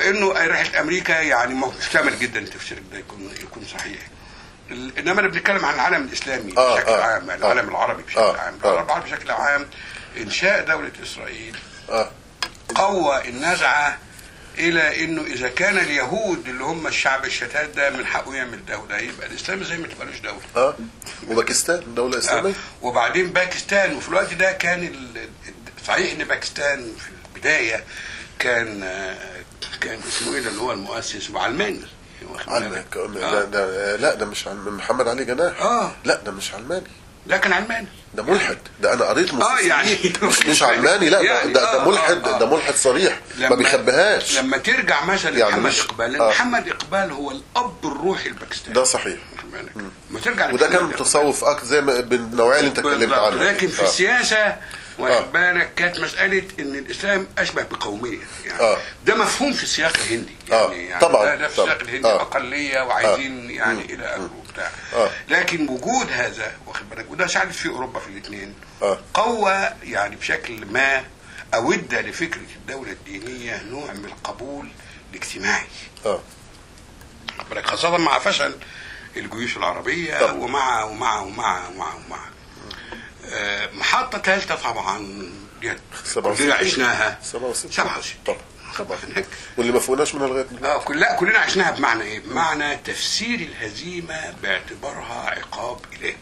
وانه رحله امريكا يعني محتمل جدا تفسيرك ده يكون يكون صحيح ال- انما انا بنتكلم عن العالم الاسلامي آه، بشكل آه، عام آه. العالم العربي بشكل آه، عام آه. العالم العربي بشكل عام انشاء دوله اسرائيل اه قوى النزعه الى انه اذا كان اليهود اللي هم الشعب الشتات ده من حقه يعمل دوله يبقى الاسلام زي ما تبقاش دوله اه وباكستان دولة اسلامية آه. وبعدين باكستان وفي الوقت ده كان ال- ال- صحيح ان باكستان في البدايه كان آه، كان اسمه ايه ده اللي هو المؤسس وعلماني واخد علماني بالك؟ ده, آه. ده لا ده مش علم محمد علي جناح آه. لا ده مش علماني لا كان علماني ده ملحد ده انا قريت اه مفسر. يعني مش, مش علماني لا ده, يعني ده, ده آه، ملحد آه، آه. ده ملحد صريح ما بيخبيهاش لما ترجع مثلا يعني لمحمد مش- اقبال لان آه. محمد اقبال هو الاب الروحي الباكستاني ده صحيح واخد بالك؟ لما ترجع وده لمحمد كان إقبال. تصوف اكتر زي ما بالنوعيه اللي انت اتكلمت بالضبط. عنها لكن في آه. السياسه آه. واخد بالك كانت مساله ان الاسلام اشبه بقوميه يعني آه. ده مفهوم في السياق الهندي آه. يعني, يعني طبعاً. ده, ده في طبعاً. السياق الهندي آه. اقليه وعايزين يعني الى اخره وبتاع آه. لكن وجود هذا واخد بالك وده ساعدت في اوروبا في الاثنين آه. قوى يعني بشكل ما اود لفكره الدوله الدينيه نوع من القبول الاجتماعي اه واخد بالك خاصة مع فشل الجيوش العربية طبعا. ومع ومع ومع ومع ومع آه، محطة ثالثة طبعا ديت 67. كلنا عشناها 67 67 طبعا طبعا واللي ما فوقناش منها لغايه دلوقتي اه كل لا كلنا عشناها بمعنى ايه؟ بمعنى تفسير الهزيمه باعتبارها عقاب الهي.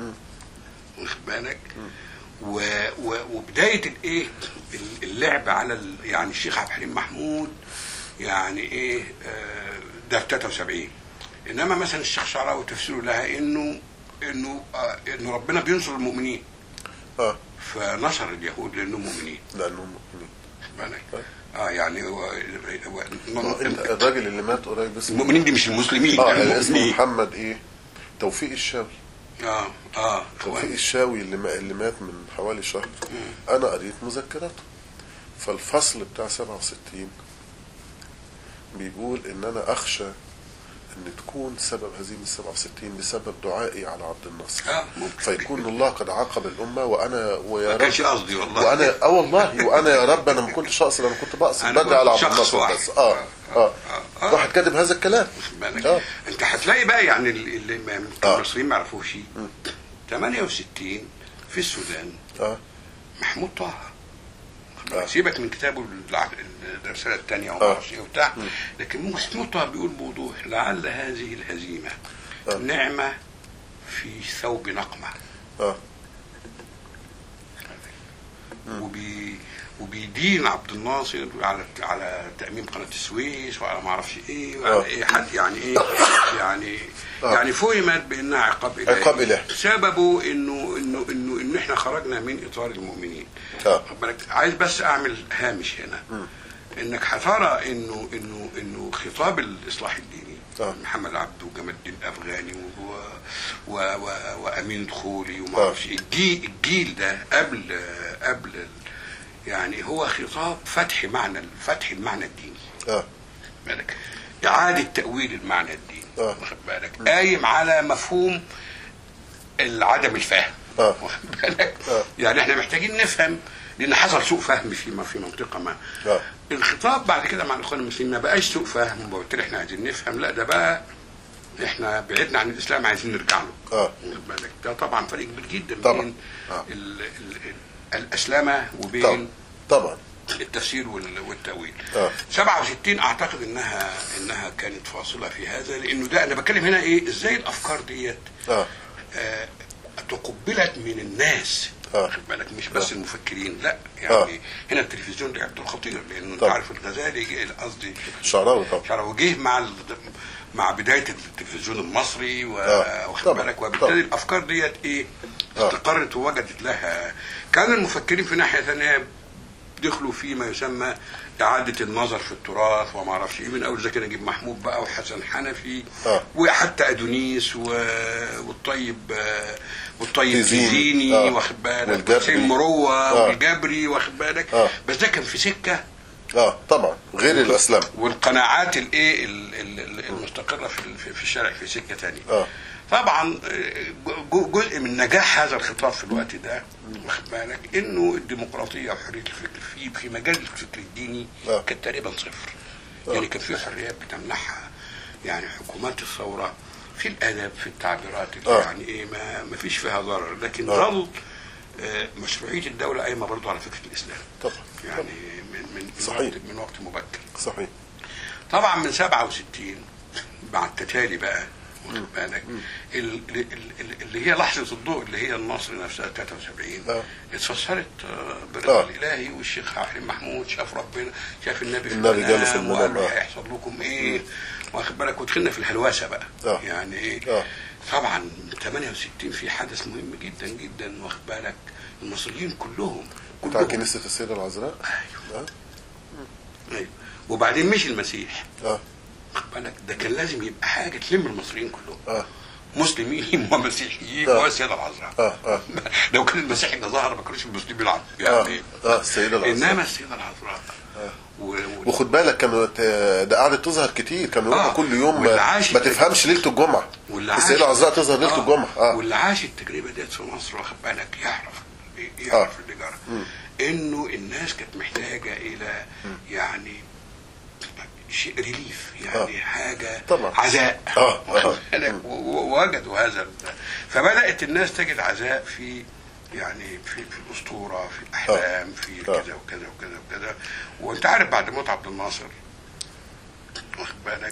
واخد بالك؟ و و وبدايه الايه؟ اللعب على ال- يعني الشيخ عبد الحليم محمود يعني ايه آه، ده في 73 انما مثلا الشيخ شعراوي تفسيره لها انه انه آه انه ربنا بينصر المؤمنين اه فنصر اليهود لانهم مؤمنين لانهم مؤمنين واخد بالك؟ اه يعني هو آه، انت الراجل اللي مات قريب اسمه المؤمنين دي مش المسلمين اه ده اسمه المؤمنين. محمد ايه توفيق الشاوي اه اه توفيق إخوان. الشاوي اللي, ما اللي مات من حوالي شهر انا قريت مذكراته فالفصل بتاع 67 بيقول ان انا اخشى ان تكون سبب هزيمه 67 بسبب دعائي على عبد الناصر اه ممكن فيكون الله قد عاقب الامه وانا ويا ما رب كانش قصدي والله وانا اه والله وانا يا رب انا ما كنتش اقصد انا كنت بقصد أنا بدعي على كنت عبد شخص الناصر واحد. بس اه اه آه. راح كاتب هذا الكلام واخد بالك آه. انت هتلاقي بقى يعني اللي اللي ما- آه. المصريين ما يعرفوش 68 في السودان اه محمود طه آه. سيبك من كتابه الع- الرساله الثانيه وما آه. اعرفش ايه وبتاع لكن محمود طه بيقول بوضوح لعل هذه الهزيمه آه. نعمه في ثوب نقمه اه وبي وبيدين عبد الناصر على على تاميم قناه السويس وعلى ما اعرفش ايه وعلى آه. ايه حد يعني ايه يعني آه. يعني فهمت بانها عقاب الهي عقاب إلهي. سببه انه انه انه انه احنا خرجنا من اطار المؤمنين آه. خد بالك؟ عايز بس اعمل هامش هنا انك هترى انه انه انه خطاب الاصلاح الديني آه. محمد عبده وجمال الدين الافغاني و و و وامين دخولي وما آه. اعرفش إيه. الجيل الجيل ده قبل قبل ال- يعني هو خطاب فتح معنى فتح المعنى الديني اه بالك إعادة تأويل المعنى الديني آه. واخد بالك قايم على مفهوم عدم الفهم آه. واخد بالك آه. يعني احنا محتاجين نفهم لأن حصل سوء فهم في في منطقة ما آه. الخطاب بعد كده مع الإخوان المسلمين ما بقاش سوء فهم وبالتالي احنا عايزين نفهم لا ده بقى احنا بعدنا عن الإسلام عايزين نرجع له آه. واخد بالك ده طبعا فرق كبير جدا طبعا. بين آه. ال- ال- ال- الأسلامة وبين طبعا طبعا التفسير وال- والتأويل آه. 67 اعتقد انها انها كانت فاصله في هذا لانه ده انا بتكلم هنا ايه ازاي الافكار ديت اه آه تقبلت من الناس آه. واخد بالك مش بس آه. المفكرين لا يعني آه. هنا التلفزيون ده دور خطير لانه انت طبعا. عارف الغزالي جه- قصدي شعراوي طبعا شعراوي جه مع ال- مع بدايه التلفزيون المصري و- آه. واخد طبعا. بالك طبعا. وبالتالي الافكار ديت ايه آه. استقرت ووجدت لها كان المفكرين في ناحيه ثانيه دخلوا في ما يسمى إعادة النظر في التراث وما أعرفش إيه من أول زكي نجيب محمود بقى وحسن حنفي آه. وحتى أدونيس و... والطيب آه، والطيب تيزيني. تيزيني آه. واخد بالك والجبري. وحسين مروة آه. والجبري واخد بالك آه. بس ده كان في سكة اه طبعا غير الاسلام والقناعات الايه ال- ال- ال- المستقره في ال- في الشارع في سكه ثانيه اه طبعا آه، جو- جزء من نجاح هذا الخطاب في الوقت ده واخد بالك انه الديمقراطيه وحريه الفكر في في مجال الفكر الديني آه. كانت تقريبا صفر يعني كان في حريات بتمنحها يعني حكومات الثوره في الادب في التعبيرات اللي آه. يعني ايه ما ما فيش فيها ضرر لكن آه. ظل آه، مشروعيه الدوله قايمه برضه على فكره الاسلام طبعا يعني من من من صحيح. وقت من وقت مبكر صحيح طبعا من 67 مع التتالي بقى واخد بالك ال- ال- ال- اللي هي لحظه الضوء اللي هي النصر نفسها 73 آه. اتفسرت آه، برضا آه. الالهي والشيخ حليم محمود شاف ربنا شاف النبي في النبي جاله في المنام المنام، وقال له آه. هيحصل لكم ايه واخد بالك ودخلنا في الهلوسه بقى آه. يعني ايه آه. طبعا 68 في حدث مهم جدا جدا واخد بالك المصريين كلهم بتاع كلهم كنيسة السيدة العذراء ايوه اه ايوه وبعدين مش المسيح اه واخد بالك ده كان لازم يبقى حاجه تلم المصريين كلهم اه مسلمين ومسيحيين آه. والسيده العذراء اه اه لو كان المسيحي ده ظهر ما كانوش المسلمين بيلعبوا اه يعني اه السيدة العذراء انما السيده العذراء و... و... وخد بالك كانوا ت- ده قعدت تظهر كتير كانوا يروحوا آه. كل يوم واللي ما, عاش ما تفهمش ليله الجمعه واللي عاش السيده العذراء تظهر ليله الجمعه اه واللي عاش التجربه ديت في مصر واخد بالك يعرف يعرف آه. اللي جرى انه الناس كانت محتاجه الى يعني شيء ريليف يعني آه. حاجه طبعا. عزاء آه. واخد آه. بالك؟ و- و- ووجدوا هذا ال- فبدات الناس تجد عزاء في يعني في في الاسطوره في الاحلام في آه. كذا وكذا وكذا وكذا وانت عارف بعد موت عبد الناصر واخد بالك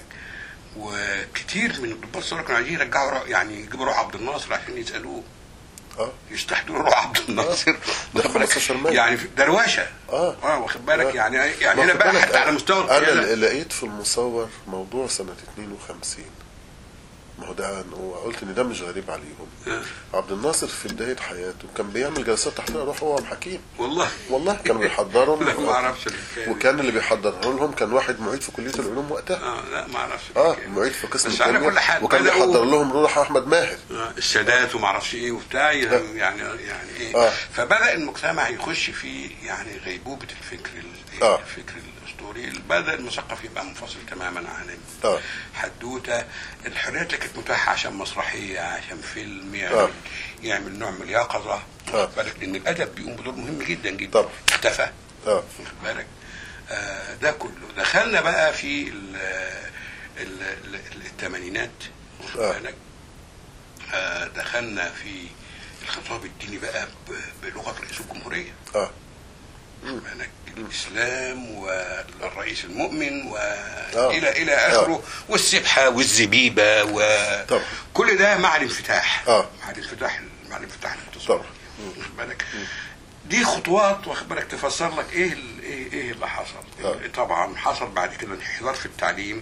وكتير من الضباط الثوره كانوا عايزين يرجعوا روح يعني يجيبوا روح عبد الناصر عشان يسالوه اه يستحضروا روح عبد الناصر ده واخد بالك؟ 15 مايو. يعني في- دروشه آه. اه واخد بالك آه. يعني يعني ما هنا خد بقى بالك حتى على مستوى انا القيادة. اللي لقيت في المصور موضوع سنه 52 ما هو ده أنا قلت ان ده مش غريب عليهم آه. عبد الناصر في بدايه حياته كان بيعمل جلسات تحضير روح هو وعبد الحكيم والله والله كانوا بيحضرهم لا ما اعرفش الحكاية دي. وكان اللي بيحضره لهم كان واحد معيد في كليه العلوم وقتها اه لا ما اعرفش اه الحكاية. معيد في قسم بس على الكيمياء، كل حال وكان بدأوا- بيحضر لهم روح احمد ماهر آه، السادات وما اعرفش ايه وبتاع يعني يعني يعني ايه آه. فبدا المجتمع يخش في يعني غيبوبه الفكر ال- آه. الفكر الاسطوري بدا المثقف يبقى منفصل تماما عن آه. الحدوته الحريات اللي كانت متاحه عشان مسرحيه عشان فيلم يعمل آه. يعمل نوع من اليقظه آه. واخد بالك لان الادب بيقوم بدور مهم جدا جدا طبعا. اختفى اه واخد بالك آه ده كله دخلنا بقى في ال- ال- ال- الثمانينات واخد آه. بالك آه دخلنا في الخطاب الديني بقى ب- بلغه رئيس الجمهوريه اه واخد بالك الاسلام والرئيس المؤمن آه. والى الى اخره والسبحه والزبيبه طبعا. وكل ده مع الانفتاح آه. مع الانفتاح مع الانفتاح الاقتصادي طبعا. واخد بالك دي خطوات واخد بالك تفسر لك ايه ال- ايه ايه اللي حصل آه. طبعا حصل بعد كده انحدار في التعليم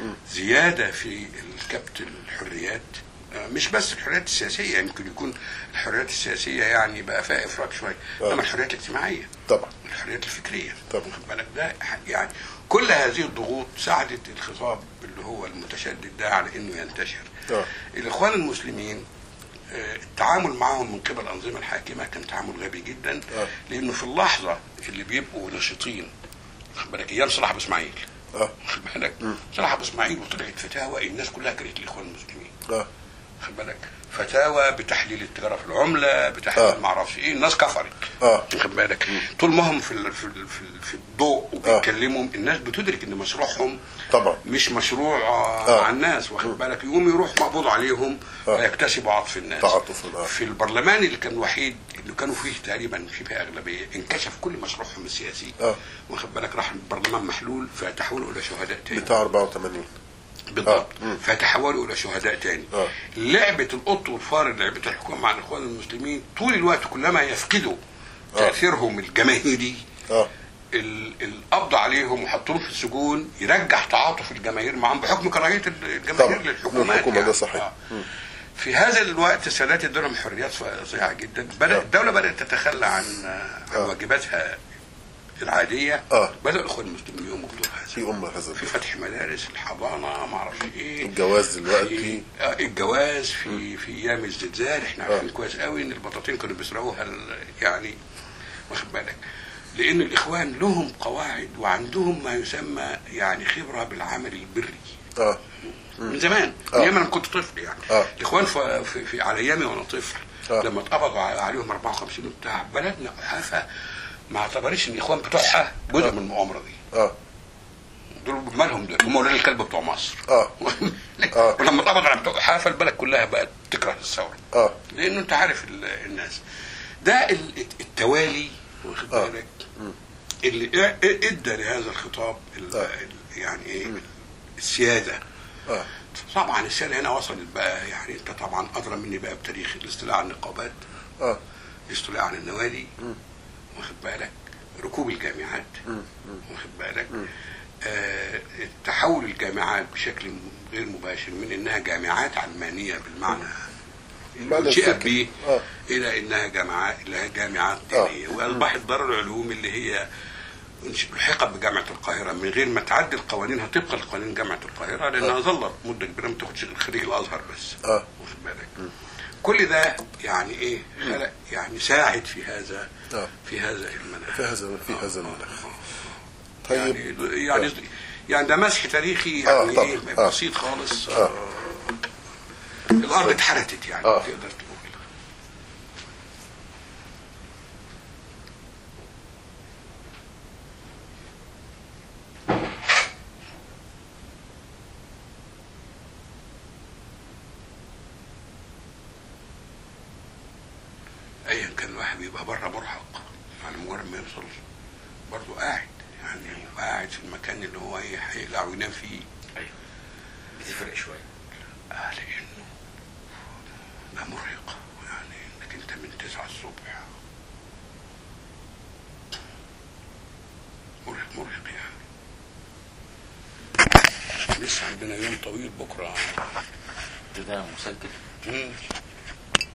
زياده في الكبت الحريات آه، مش بس الحريات السياسيه يمكن يكون الحريات السياسيه يعني بقى فيها افراط شويه آه. انما الحريات الاجتماعيه طبعا الحريات الفكريه طبعا. واخد بالك ده ح- يعني كل هذه الضغوط ساعدت الخطاب اللي هو المتشدد ده على انه ينتشر آه. الاخوان المسلمين آه، التعامل معهم من قبل الانظمه الحاكمه كان تعامل غبي جدا آه. لانه في اللحظه اللي بيبقوا نشيطين واخد بالك ايام صلاح ابو اسماعيل اه واخد بالك صلاح ابو اسماعيل وطلعت فتاوى الناس كلها كرهت الاخوان المسلمين اه واخد بالك فتاوى بتحليل التجاره في العمله بتحليل آه. ما اعرفش ايه الناس كفرت اه واخد بالك طول ما هم في ال- في ال- في, ال- في الضوء وبيتكلموا الناس بتدرك ان مشروعهم طبعا مش مشروع آه. آه. مع الناس واخد بالك يقوم يروح مقبوض عليهم آه. فيكتسبوا عطف الناس تعاطف، آه. في البرلمان اللي كان الوحيد اللي كانوا فيه تقريبا شبه اغلبيه انكشف كل مشروعهم السياسي آه. واخد بالك راح البرلمان محلول فتحولوا الى شهداء تاني بتاع 84 بالضبط آه. مم. فتحولوا الى شهداء تاني آه. لعبه القط والفار اللي لعبتها الحكومه مع الاخوان المسلمين طول الوقت كلما يفقدوا تاثيرهم الجماهيري اه ال- القبض عليهم وحطوهم في السجون يرجع تعاطف الجماهير معهم بحكم كراهيه الجماهير طبعا. للحكومات للحكومة، ده صحيح. آه. في هذا الوقت السادات ادولهم حريات فظيعه جدا بدا آه. الدوله بدات تتخلى عن عن آه. واجباتها العاديه آه. بدا الاخوان المسلمين يقوموا بدور هذا في ام هذا في فتح مدارس الحضانه ما اعرفش ايه الجواز دلوقتي. في آه، الجواز في في ايام الزلزال احنا آه. عارفين كويس قوي ان البطاطين كانوا بيسرقوها ال- يعني واخد بالك لان الاخوان لهم قواعد وعندهم ما يسمى يعني خبره بالعمل البري اه من زمان آه. ايام انا كنت طفل يعني آه. الاخوان في, في, في على ايامي وانا طفل آه. لما اتقبضوا على- عليهم 54 وبتاع بلدنا حافه ما اعتبرش ان الاخوان بتوعها جزء من المؤامره دي اه دول مالهم هم ولاد الكلب بتوع مصر اه آه. ولما طبق على بتوع حافه البلد كلها بقت تكره الثوره اه لانه انت عارف ال- الناس ده ال- التوالي واخد آه. بالك اللي ا- ادى لهذا الخطاب ال- آه. ال- يعني ايه السياده اه طبعا السياده هنا وصلت بقى يعني انت طبعا ادرى مني بقى بتاريخ الاستيلاء على النقابات اه الاستيلاء على النوادي واخد بالك ركوب الجامعات واخد بالك آه تحول الجامعات بشكل غير مباشر من انها جامعات علمانيه بالمعنى المعنى انشئت الفكري. به آه. الى انها جامعات الى جامعات آه. دينيه واصبحت دار العلوم اللي هي انش- الحقت بجامعه القاهره من غير ما تعدل قوانينها طبقا لقوانين جامعه القاهره لانها ظلت مده كبيره ما تاخدش غير خريج الازهر بس آه. واخد بالك كل ده يعني ايه خلق يعني ساعد في هذا آه. في هذا المنهج في هذا في هذا المناخ يعني طيب يعني يعني ده مسح تاريخي آه، يعني طبعا. ايه آه. بسيط خالص آه. الارض اتحرتت يعني آه. تقدر تقول ايا كان الواحد بيبقى بره مرهق يعني مجرد ما يوصل برضه قاعد يعني قاعد في المكان اللي هو ايه هيقلع وينام فيه ايوه بتفرق شويه آه لانه ده مرهق يعني انك انت من تسعة الصبح مرهق مرهق يعني لسه عندنا يوم طويل بكره ده مسجل مم.